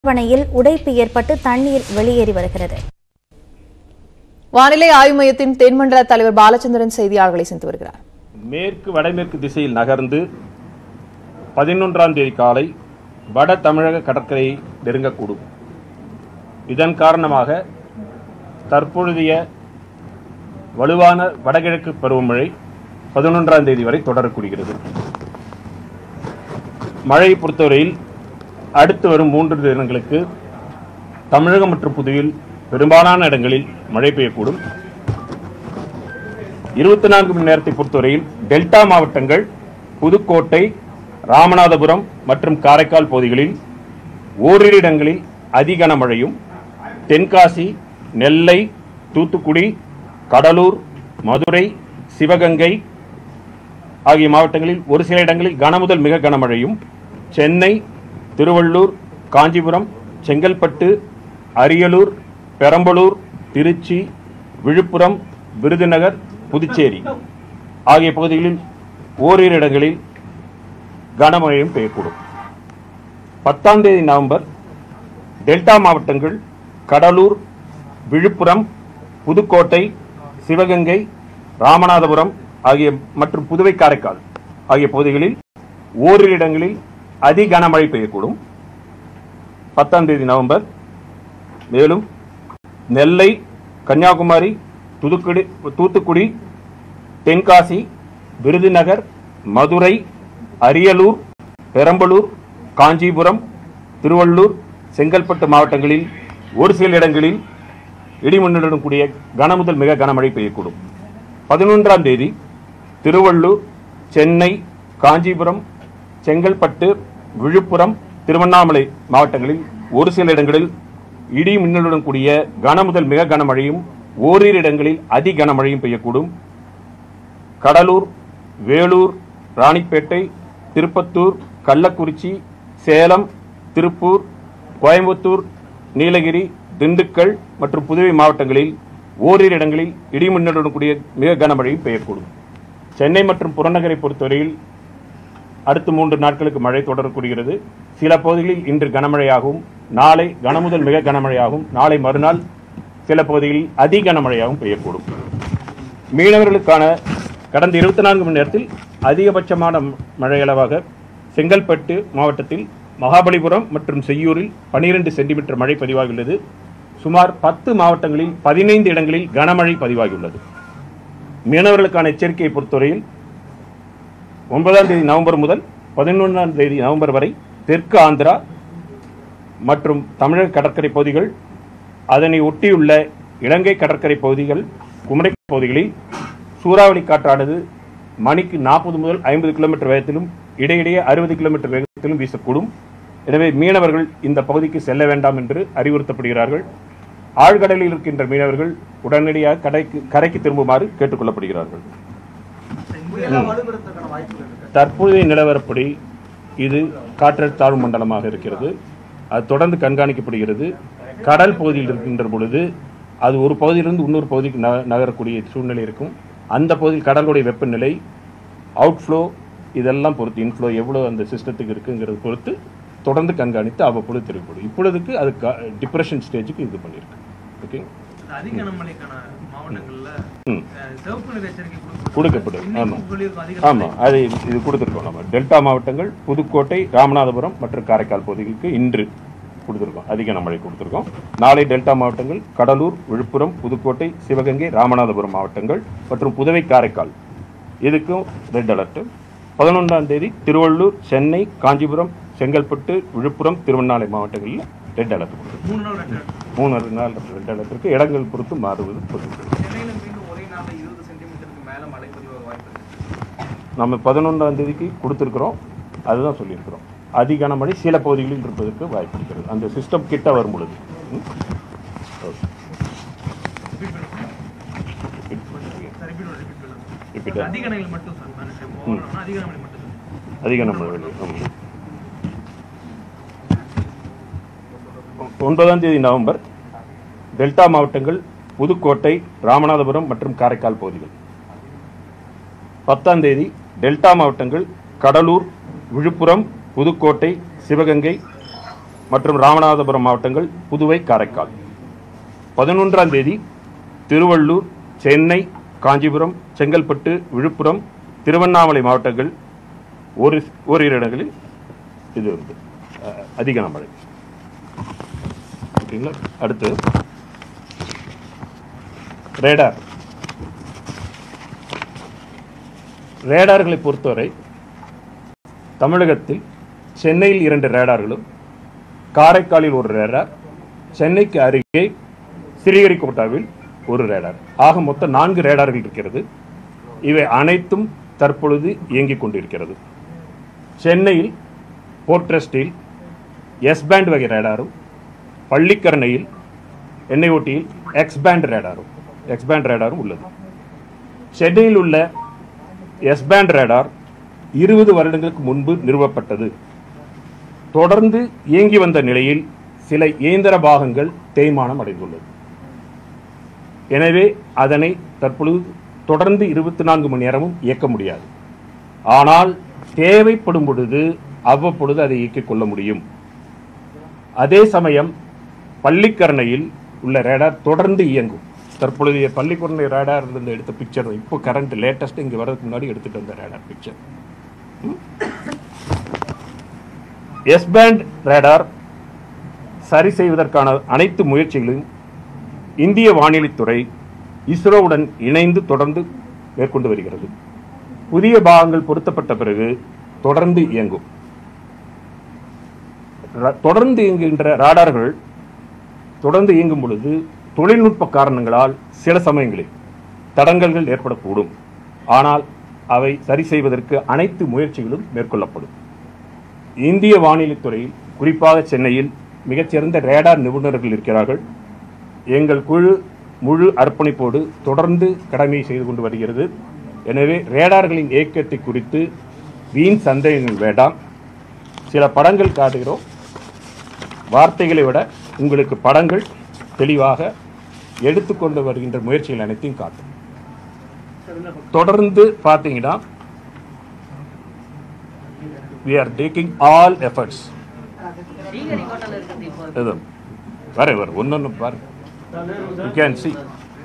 பனையில் உடைப்பு ஏற்பட்டு தண்ணீர் வெளியேறி வருகிறது வானிலை ஆய்வு மையத்தின் தென்மண்டல தலைவர் பாலச்சந்திரன் செய்தியாளர்களை சந்தித்து வருகிறார் மேற்கு வடமேற்கு திசையில் நகர்ந்து பதினொன்றாம் தேதி காலை வட தமிழக கடற்கரையை நெருங்கக்கூடும் இதன் காரணமாக தற்பொழுதைய வலுவான வடகிழக்கு பருவமழை பதினொன்றாம் தேதி வரை தொடரக்கூடிகிறது மழையை பொறுத்தவரையில் அடுத்து வரும் மூன்று தினங்களுக்கு தமிழகம் மற்றும் புதுவையில் பெரும்பாலான இடங்களில் மழை பெய்யக்கூடும் இருபத்தி நான்கு மணி நேரத்தை பொறுத்தவரையில் டெல்டா மாவட்டங்கள் புதுக்கோட்டை ராமநாதபுரம் மற்றும் காரைக்கால் பகுதிகளில் ஓரிரு இடங்களில் அதி கனமழையும் தென்காசி நெல்லை தூத்துக்குடி கடலூர் மதுரை சிவகங்கை ஆகிய மாவட்டங்களில் ஒரு சில இடங்களில் கனமுதல் மிக கனமழையும் சென்னை திருவள்ளூர் காஞ்சிபுரம் செங்கல்பட்டு அரியலூர் பெரம்பலூர் திருச்சி விழுப்புரம் விருதுநகர் புதுச்சேரி ஆகிய பகுதிகளில் ஓரிரு இடங்களில் கனமழையும் பெய்யக்கூடும் பத்தாம் தேதி நவம்பர் டெல்டா மாவட்டங்கள் கடலூர் விழுப்புரம் புதுக்கோட்டை சிவகங்கை ராமநாதபுரம் ஆகிய மற்றும் புதுவை காரைக்கால் ஆகிய பகுதிகளில் ஓரிரு இடங்களில் அதி கனமழை பெய்யக்கூடும் பத்தாம் தேதி நவம்பர் மேலும் நெல்லை கன்னியாகுமரி துதுக்குடி தூத்துக்குடி தென்காசி விருதுநகர் மதுரை அரியலூர் பெரம்பலூர் காஞ்சிபுரம் திருவள்ளூர் செங்கல்பட்டு மாவட்டங்களில் ஒரு சில இடங்களில் இடிமின்னலுடன் கூடிய கனமுதல் மிக கனமழை பெய்யக்கூடும் பதினொன்றாம் தேதி திருவள்ளூர் சென்னை காஞ்சிபுரம் செங்கல்பட்டு விழுப்புரம் திருவண்ணாமலை மாவட்டங்களில் ஒரு சில இடங்களில் இடி மின்னலுடன் கூடிய கனமுதல் மிக கனமழையும் ஓரிரு இடங்களில் அதி கனமழையும் பெய்யக்கூடும் கடலூர் வேலூர் ராணிப்பேட்டை திருப்பத்தூர் கள்ளக்குறிச்சி சேலம் திருப்பூர் கோயம்புத்தூர் நீலகிரி திண்டுக்கல் மற்றும் புதுவை மாவட்டங்களில் ஓரிரு இடங்களில் இடிமின்னலுடன் கூடிய மிக கனமழையும் பெய்யக்கூடும் சென்னை மற்றும் புறநகரை பொறுத்தவரையில் அடுத்த மூன்று நாட்களுக்கு மழை தொடரக்கூடிகிறது சில பகுதிகளில் இன்று கனமழையாகவும் நாளை கனமுதல் மிக கனமழையாகவும் நாளை மறுநாள் சில பகுதிகளில் அதி கனமழையாகவும் பெய்யக்கூடும் மீனவர்களுக்கான கடந்த இருபத்தி நான்கு மணி நேரத்தில் அதிகபட்சமான மழையளவாக செங்கல்பட்டு மாவட்டத்தில் மகாபலிபுரம் மற்றும் செய்யூரில் 12 சென்டிமீட்டர் மழை பதிவாகியுள்ளது சுமார் பத்து மாவட்டங்களில் பதினைந்து இடங்களில் கனமழை பதிவாகியுள்ளது மீனவர்களுக்கான எச்சரிக்கையை பொறுத்தவரையில் ஒன்பதாம் தேதி நவம்பர் முதல் பதினொன்றாம் தேதி நவம்பர் வரை தெற்கு ஆந்திரா மற்றும் தமிழக கடற்கரை பகுதிகள் அதனை ஒட்டியுள்ள இலங்கை கடற்கரை பகுதிகள் குமரி பகுதிகளில் சூறாவளி காற்றானது மணிக்கு நாற்பது முதல் ஐம்பது கிலோமீட்டர் வேகத்திலும் இடையிடையே அறுபது கிலோமீட்டர் வேகத்திலும் வீசக்கூடும் எனவே மீனவர்கள் இந்த பகுதிக்கு செல்ல வேண்டாம் என்று அறிவுறுத்தப்படுகிறார்கள் ஆழ்கடலில் இருக்கின்ற மீனவர்கள் உடனடியாக கரைக்கு கரைக்கு திரும்புமாறு கேட்டுக்கொள்ளப்படுகிறார்கள் தற்போதைய நிலவரப்படி இது காற்றழுத்த தாழ்வு மண்டலமாக இருக்கிறது அது தொடர்ந்து கண்காணிக்கப்படுகிறது கடல் பகுதியில் இருக்கின்ற பொழுது அது ஒரு பகுதியிலிருந்து இன்னொரு பகுதிக்கு ந- நகரக்கூடிய சூழ்நிலை இருக்கும் அந்த பகுதியில் கடலுடைய வெப்பநிலை அவுட்ஃப்ளோ இதெல்லாம் பொறுத்து இன்ஃப்ளோ எவ்வளோ அந்த சிஸ்டத்துக்கு இருக்குங்கிறது பொறுத்து தொடர்ந்து கண்காணித்து அவ்வப்பொழுது தெரிவிப்படும் இப்பொழுதுக்கு அது டிப்ரெஷன் ஸ்டேஜுக்கு இது பண்ணியிருக்கு ஓகே இந்த அதிக கனமழைக்கான மாவட்டங்கள்ல ம் அஹ், சிவப்பு நிற எச்சரிக்கை கொடுக்கப்படும். கொடுக்கப்படும் இன்னைக்கு ஆமாம் சொல்லியிருக்கோம் அதிக ஆமாம் அது இது கொடுத்துருக்கோம் நம்ம டெல்டா மாவட்டங்கள் புதுக்கோட்டை ராமநாதபுரம் மற்றும் காரைக்கால் பகுதிகளுக்கு இன்று கொடுத்துருக்கோம் அதிக மழை கொடுத்துருக்கோம் நாளை டெல்டா மாவட்டங்கள் கடலூர் விழுப்புரம் புதுக்கோட்டை சிவகங்கை ராமநாதபுரம் மாவட்டங்கள் மற்றும் புதுவை காரைக்கால் இதுக்கும் ரெட் அலர்ட் பதினொன்றாம் தேதி திருவள்ளூர் சென்னை காஞ்சிபுரம் செங்கல்பட்டு விழுப்புரம் திருவண்ணாமலை மாவட்டங்களில் ரெட் அலர்ட் கொடுத்துருக்கோம் மூணு நாள் ரெண்டு நாள். மூணு நாள் ரெட் அலர்ட்டிற்கு இடங்கள் பொறுத்து மாறுவது பொறுத்து சென்னையில மீண்டும் ஒரே நாள்ல இருபது சென்டிமீட்டருக்கு மேல மழை பதிவாக வாய்ப்பு இருக்கு நம்ம பதினொன்றாம் தேதிக்கு கொடுத்துருக்குறோம் அதுதான் சொல்லியிருக்கிறோம் அதி கனமழை சில பகுதிகளில் இருப்பதற்கு வாய்ப்பு இருக்கிறது அந்த சிஸ்டம் கிட்ட வரும் பொழுது ம்? Okay. Sir repeat repeat Repeat. சொல்லுங்க அதிக கனமழை மட்டும் சார் நான் சரி, overall ஆனா அதிக கனமழை மட்டும் சொல்லுங்க. அதிக கனமழை ஆமாம். ஒன்பதாம் தேதி நவம்பர் டெல்டா மாவட்டங்கள் புதுக்கோட்டை ராமநாதபுரம் மற்றும் காரைக்கால் பகுதிகள் பத்தாம் தேதி டெல்டா மாவட்டங்கள் கடலூர் விழுப்புரம் புதுக்கோட்டை சிவகங்கை மற்றும் ராமநாதபுரம் மாவட்டங்கள் புதுவை காரைக்கால் பதினொன்றாம் தேதி திருவள்ளூர் சென்னை காஞ்சிபுரம் செங்கல்பட்டு விழுப்புரம் திருவண்ணாமலை மாவட்டங்கள் ஒரு ஓரிரு இடங்களில் இது வந்து அஹ், அதிக மழை ஓகேங்களா அடுத்து ரேடார் ரேடார்களை பொறுத்தவரை தமிழகத்தில் சென்னையில் இரண்டு ரேடார்களும் காரைக்காலில் ஒரு ரேடார் சென்னைக்கு அருகே ஸ்ரீஹரிகோட்டாவில் ஒரு ரேடார் ஆக மொத்தம் நான்கு ரேடார்கள் இருக்கிறது இவை அனைத்தும் தற்பொழுது இயங்கிக் கொண்டிருக்கிறது சென்னையில் போர்ட்ரஸ்டில் எஸ் பேண்ட் வகை ரேடாரும் பள்ளிக்கரணையில் என்ஐஓடியில் எக்ஸ் பேண்ட் ரேடாரும் எக்ஸ் பேண்ட் ரேடாரும் உள்ளது சென்னையில் உள்ள எஸ் பேண்ட் ரேடார் இருபது வருடங்களுக்கு முன்பு நிறுவப்பட்டது தொடர்ந்து இயங்கி வந்த நிலையில் சில இயந்திர பாகங்கள் தேய்மானம் அடைந்துள்ளது எனவே அதனை தற்பொழுது தொடர்ந்து இருபத்தி நான்கு மணி நேரமும் இயக்க முடியாது ஆனால் தேவைப்படும் பொழுது அவ்வப்பொழுது அதை இயக்கிக் கொள்ள முடியும் அதே சமயம் பள்ளிக்கரணையில் உள்ள ரேடார் தொடர்ந்து இயங்கும் தற்பொழுதைய பள்ளிக்கரணை ரேடார் இருந்து எடுத்த பிக்சர் இப்போ கரண்ட் லேட்டஸ்ட் இங்கே வரதுக்கு முன்னாடி எடுத்துட்டு வந்த radar picture S band radar சரி செய்வதற்கான அனைத்து முயற்சிகளையும் இந்திய வானிலைத்துறை இஸ்ரோவுடன் இணைந்து தொடர்ந்து மேற்கொண்டு வருகிறது புதிய பாகங்கள் பொருத்தப்பட்ட பிறகு தொடர்ந்து இயங்கும் ர- தொடர்ந்து இயங்குகின்ற ராடார்கள் தொடர்ந்து இயங்கும் பொழுது தொழில்நுட்ப காரணங்களால் சில சமயங்களில் தடங்கல்கள் ஏற்படக்கூடும் ஆனால் அவை சரி செய்வதற்கு அனைத்து முயற்சிகளும் மேற்கொள்ளப்படும் இந்திய வானிலைத் துறையில் குறிப்பாக சென்னையில் மிகச்சிறந்த ரேடார் நிபுணர்கள் இருக்கிறார்கள் எங்கள் குழு முழு அர்ப்பணிப்போடு தொடர்ந்து கடமையை செய்து கொண்டு வருகிறது எனவே ரேடார்களின் இயக்கத்தை குறித்து வீண் சந்தேகங்கள் வேண்டாம் சில படங்கள் காட்டுகிறோம் வார்த்தைகளை விட உங்களுக்கு படங்கள் தெளிவாக எடுத்துக்கொண்டு வருகின்ற முயற்சிகள் அனைத்தையும் காட்டும் தொடர்ந்து பார்த்தீங்கன்னா we are taking all efforts இது வர வர ஒன்னொன்னு பாரு யூ கேன் சி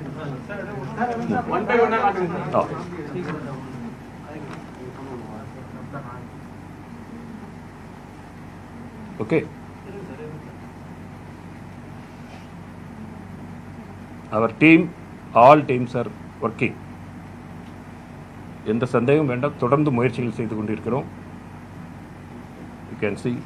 ஓகே அவர் team all teams are working எந்த சந்தேகம் வேண்டாம் தொடர்ந்து முயற்சிகள் செய்து கொண்டிருக்கிறோம் யூ கேன் see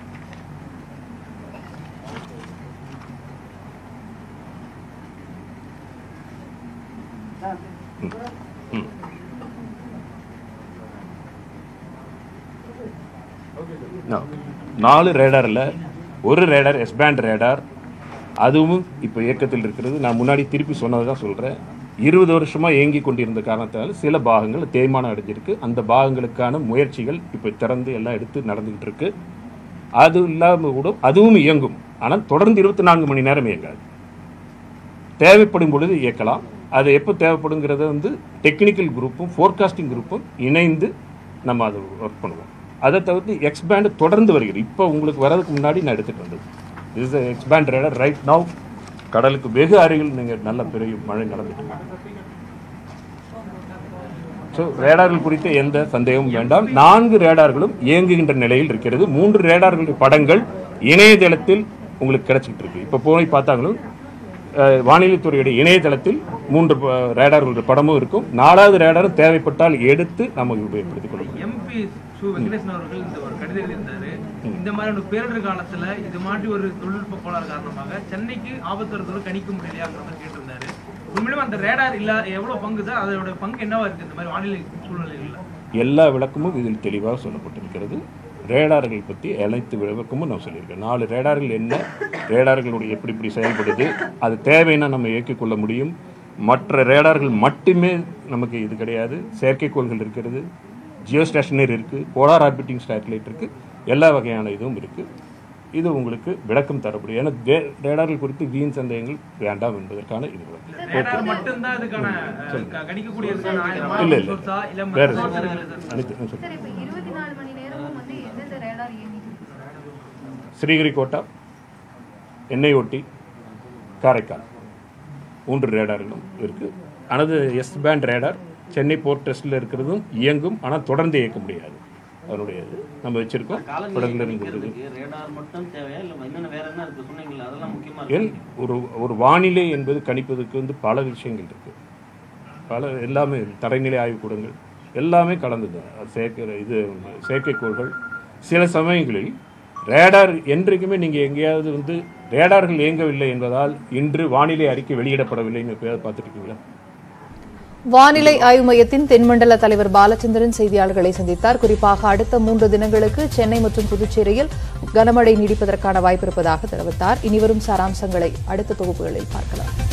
No. நாலு ரேடாரில் ஒரு ரேடார் எஸ் பேண்ட் ரேடார் அதுவும் இப்போ இயக்கத்தில் இருக்கிறது நான் முன்னாடி திருப்பி சொன்னதை தான் சொல்கிறேன் இருபது வருஷமாக இயங்கி கொண்டிருந்த காரணத்தால் சில பாகங்கள் தேய்மானம் அடைஞ்சிருக்கு அந்த பாகங்களுக்கான முயற்சிகள் இப்போ திறந்து எல்லாம் எடுத்து நடந்துக்கிட்டு இருக்கு அது இல்லாமல் கூட அதுவும் இயங்கும் ஆனால் தொடர்ந்து இருபத்தி நான்கு மணி நேரம் இயங்காது தேவைப்படும் பொழுது இயக்கலாம் அது எப்போ தேவைப்படுங்கிறத வந்து டெக்னிக்கல் குரூப்பும் ஃபோர்காஸ்டிங் குரூப்பும் இணைந்து நம்ம அதை ஒர்க் பண்ணுவோம் அதை தவிர்த்து எக்ஸ்பேண்ட் தொடர்ந்து வருகிறது இப்போ உங்களுக்கு வரதுக்கு முன்னாடி நான் எடுத்துகிட்டு வந்தது is X band radar right now கடலுக்கு வெகு அருகில் நீங்கள் நல்ல பெரிய மழை நடந்துட்டு ஸோ ரேடார்கள் குறித்த எந்த சந்தேகமும் வேண்டாம் நான்கு ரேடார்களும் இயங்குகின்ற நிலையில் இருக்கிறது மூன்று ரேடார்களுடைய படங்கள் இணையதளத்தில் உங்களுக்கு கிடைச்சிட்டு இருக்கு இப்போ போய் பார்த்தாங்களும் அஹ், வானிலைத்துறையுடைய இணையதளத்தில் மூன்று ப- ரேடார்களுடைய படமும் இருக்கும் நாலாவது ரேடாரும் தேவைப்பட்டால் எடுத்து நம்ம உபயோகப்படுத்திக் கொள்ள முடியும் எம்பி சு வெங்கடேசன் அவர்கள் இந்த ஒரு கடிதம் எழுதியிருந்தாரு இந்த மாதிரி ஒரு பேரிடர் காலத்துல இது மாதிரி ஒரு தொழில்நுட்ப கோளாறு காரணமாக சென்னைக்கு ஆபத்து வருதோடு கணிக்க முடியலையாங்கிற மாதிரி கேட்டிருந்தாரு உண்மையிலும் அந்த ரேடார் இல்ல எவ்வளவு பங்கு சார் அதோட பங்கு என்னவா இருக்கு இந்த மாதிரி வானிலை சூழ்நிலைகள்ல எல்லா விளக்கமும் இதில் தெளிவாக சொல்லப்பட்டிருக்கிறது ரேடார்கள் பற்றி அனைத்து விளக்கமும் நான் சொல்லியிருக்கேன் நாலு ரேடார்கள் என்ன ரேடார்களுடைய எப்படி இப்படி செயல்படுது அது தேவைன்னா நம்ம இயக்கிக் கொள்ள முடியும் மற்ற ரேடார்கள் மட்டுமே நமக்கு இது கிடையாது செயற்கைக்கோள்கள் இருக்கிறது ஜியோ ஸ்டேஷனரி இருக்குது போலார் ஆர்பிட்டிங் சேட்டலைட் இருக்குது எல்லா வகையான இதுவும் இருக்குது இது உங்களுக்கு விளக்கம் தரப்படும் ஏன்னா தே- ரேடார்கள் குறித்து வீண் சந்தேகங்கள் வேண்டாம் என்பதற்கான இது விளக்கம். ரேடார் மட்டும்தான் இதுக்கான அஹ், க- கணிக்கக்கூடியதுக்கான ஆயுதமா இல்ல, இல்ல. source ஆ, இல்ல வேற மற்ற source இருக்குல்ல சார்? அனைத்து நான் சொல்றேன். சார் இப்போ இருபத்தி நாலு மணி நேரமும் வந்து எந்தெந்த ரேடார் இயங்கிட்டு இருக்கு சார் ஸ்ரீஹரிகோட்டா எண்ணெய் ஒட்டி காரைக்கால் மூன்று ரேடார்களும் இருக்குது அனது S band radar Chennai port டெஸ்ட்டில் இருக்கிறதும் இயங்கும் ஆனால் தொடர்ந்து இயக்க முடியாது அதனுடைய இது நம்ம வச்சிருக்கோம் தொடர்ந்து இருக்குது கணிக்கிறதுக்கு ரேடார் மட்டும் தேவையா இல்ல இன்னொன்னு வேற என்ன இருக்கு சொன்னீங்களா அதெல்லாம் முக்கியமா என் இருக்கு ஒரு ஒரு வானிலை என்பது கணிப்பதற்கு வந்து பல விஷயங்கள் இருக்கு பல எல்லாமே தரைநிலை ஆய்வுக்கூடங்கள் எல்லாமே கலந்தது அது செயற்கை இது செயற்கைக்கோள்கள் சில சமயங்களில் ரேடார் என்றைக்குமே நீங்கள் எங்கேயாவது வந்து ரேடார்கள் இயங்கவில்லை என்பதால் இன்று வானிலை அறிக்கை வெளியிடப்படவில்லைன்னு எப்பயாவது பார்த்துருக்கீங்களா வானிலை ஆய்வு மையத்தின் தென்மண்டல தலைவர் பாலச்சந்திரன் செய்தியாளர்களை சந்தித்தார் குறிப்பாக அடுத்த மூன்று தினங்களுக்கு சென்னை மற்றும் புதுச்சேரியில் கனமழை நீடிப்பதற்கான வாய்ப்பு இருப்பதாக தெரிவித்தார் இனிவரும் சாராம்சங்களை அடுத்த தொகுப்புகளில் பார்க்கலாம்